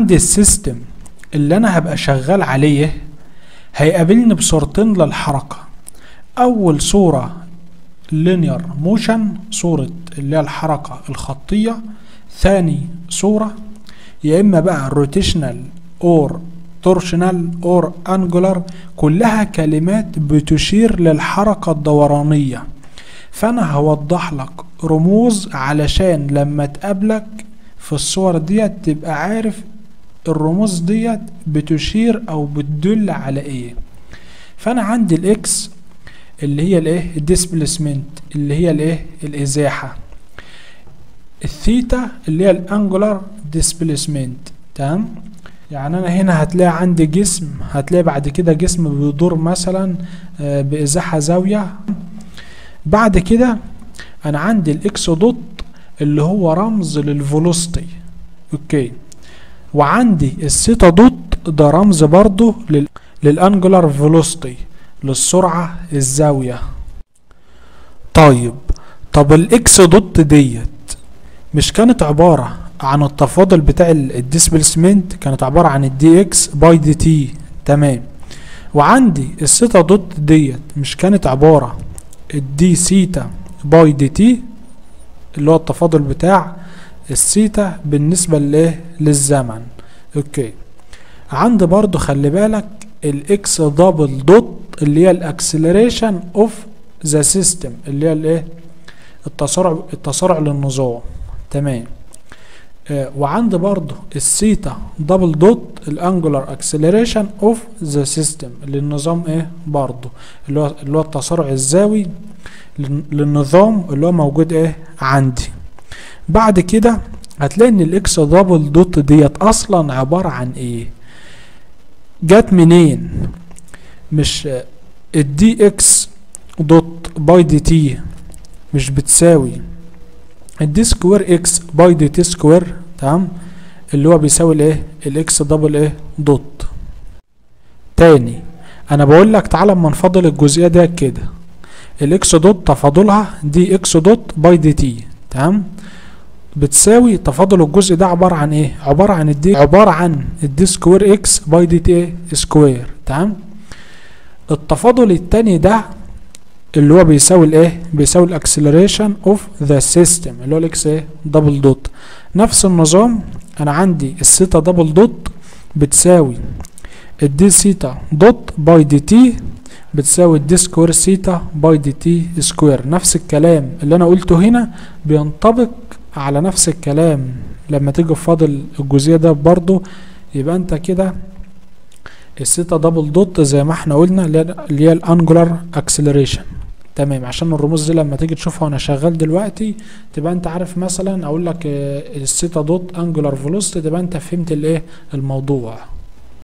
عندي السيستم اللي انا هبقى شغال عليه هيقابلني بصورتين للحركة اول صورة linear motion صورة اللي هي الحركة الخطية ثاني صورة يا اما بقى rotational or torsional or angular كلها كلمات بتشير للحركة الدورانية فانا هوضح لك رموز علشان لما تقابلك في الصور ديت تبقى عارف الرموز ديت بتشير او بتدل على ايه فانا عندي الاكس اللي هي الايه الديسبليسمنت اللي هي الايه الازاحه الثيتا اللي هي الانجولار ديسبليسمنت تمام يعني انا هنا هتلاقي عندي جسم هتلاقي بعد كده جسم بيدور مثلا بازاحه زاويه بعد كده انا عندي الاكس دوت اللي هو رمز للفولوستي اوكي وعندي الثيتا دوت ده رمز برضو لل للانجولار فيلوستي للسرعة الزاوية طيب طب الاكس دوت ديت مش كانت عبارة عن التفاضل بتاع الديسبلسمنت كانت عبارة عن الدي اكس باي دي تي تمام وعندي الثيتا دوت ديت مش كانت عبارة الدي سيتا باي دي تي اللي هو التفاضل بتاع الثيتا بالنسبة لايه للزمن اوكي عندي برضو خلي بالك الاكس دبل دوت اللي هي الاكسلريشن اوف ذا سيستم اللي هي الايه التسارع التسارع للنظام تمام آه وعندي برضو الثيتا دبل دوت الانجولار اكسلريشن اوف ذا سيستم للنظام ايه برضو اللي هو اللي هو التسارع الزاوي للنظام اللي هو موجود ايه عندي بعد كده هتلاقي ان الاكس دبل دوت ديت اصلا عبارة عن ايه جت منين مش الدي اكس دوت باي دي تي مش بتساوي الدي سكوير اكس باي دي تي سكوير تمام اللي هو بيساوي الايه الاكس دبل ايه دوت تاني انا بقول لك تعالى اما نفضل الجزئيه دي كده الاكس دوت تفاضلها دي اكس دوت باي دي تي تمام بتساوي تفاضل الجزء ده عبارة عن ايه عبارة عن الدي عبارة عن الدي سكوير اكس باي دي تي سكوير تمام التفاضل التاني ده اللي هو بيساوي الايه بيساوي الاكسلريشن اوف ذا سيستم اللي هو الاكس ايه دبل دوت نفس النظام انا عندي الثيتا دبل دوت بتساوي الدي سيتا دوت باي دي تي بتساوي الدي سكوير سيتا باي دي تي سكوير نفس الكلام اللي انا قلته هنا بينطبق على نفس الكلام لما تيجي فاضل الجزئيه ده برضو يبقى انت كده الثيتا دبل دوت زي ما احنا قلنا اللي هي الانجولار اكسلريشن تمام عشان الرموز دي لما تيجي تشوفها وانا شغال دلوقتي تبقى انت عارف مثلا اقول لك الثيتا دوت انجولار فيلوسيتي تبقى انت فهمت الايه الموضوع